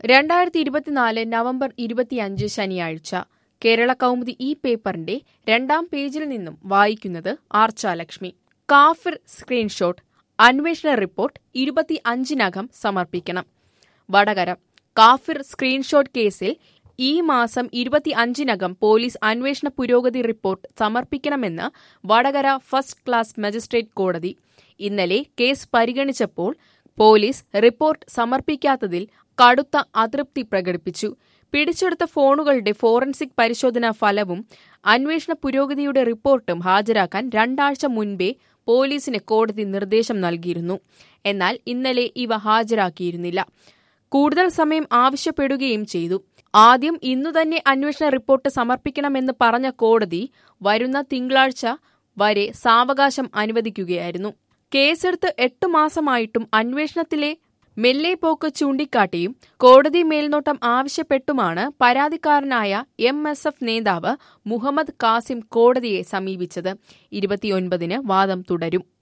രണ്ടായിരത്തി ഇരുപത്തിനാല് നവംബർ ഇരുപത്തിയഞ്ച് ശനിയാഴ്ച കേരള കൗമുദി ഈ പേപ്പറിന്റെ രണ്ടാം പേജിൽ നിന്നും വായിക്കുന്നത് ആർച്ചാലക്ഷ്മി കാഫിർ സ്ക്രീൻഷോട്ട് അന്വേഷണ റിപ്പോർട്ട് ഇരുപത്തി അഞ്ചിനകം സമർപ്പിക്കണം വടകര കാഫിർ സ്ക്രീൻഷോട്ട് കേസിൽ ഈ മാസം ഇരുപത്തി അഞ്ചിനകം പോലീസ് അന്വേഷണ പുരോഗതി റിപ്പോർട്ട് സമർപ്പിക്കണമെന്ന് വടകര ഫസ്റ്റ് ക്ലാസ് മജിസ്ട്രേറ്റ് കോടതി ഇന്നലെ കേസ് പരിഗണിച്ചപ്പോൾ പോലീസ് റിപ്പോർട്ട് സമർപ്പിക്കാത്തതിൽ കടുത്ത അതൃപ്തി പ്രകടിപ്പിച്ചു പിടിച്ചെടുത്ത ഫോണുകളുടെ ഫോറൻസിക് പരിശോധനാ ഫലവും അന്വേഷണ പുരോഗതിയുടെ റിപ്പോർട്ടും ഹാജരാക്കാൻ രണ്ടാഴ്ച മുൻപേ പോലീസിന് കോടതി നിർദ്ദേശം നൽകിയിരുന്നു എന്നാൽ ഇന്നലെ ഇവ ഹാജരാക്കിയിരുന്നില്ല കൂടുതൽ സമയം ആവശ്യപ്പെടുകയും ചെയ്തു ആദ്യം ഇന്നു തന്നെ അന്വേഷണ റിപ്പോർട്ട് സമർപ്പിക്കണമെന്ന് പറഞ്ഞ കോടതി വരുന്ന തിങ്കളാഴ്ച വരെ സാവകാശം അനുവദിക്കുകയായിരുന്നു കേസെടുത്ത് എട്ടു മാസമായിട്ടും അന്വേഷണത്തിലെ മെല്ലെപ്പോക്ക് ചൂണ്ടിക്കാട്ടിയും കോടതി മേൽനോട്ടം ആവശ്യപ്പെട്ടുമാണ് പരാതിക്കാരനായ എം എസ് എഫ് നേതാവ് മുഹമ്മദ് കാസിം കോടതിയെ സമീപിച്ചത് ഇരുപത്തിയൊൻപതിന് വാദം തുടരും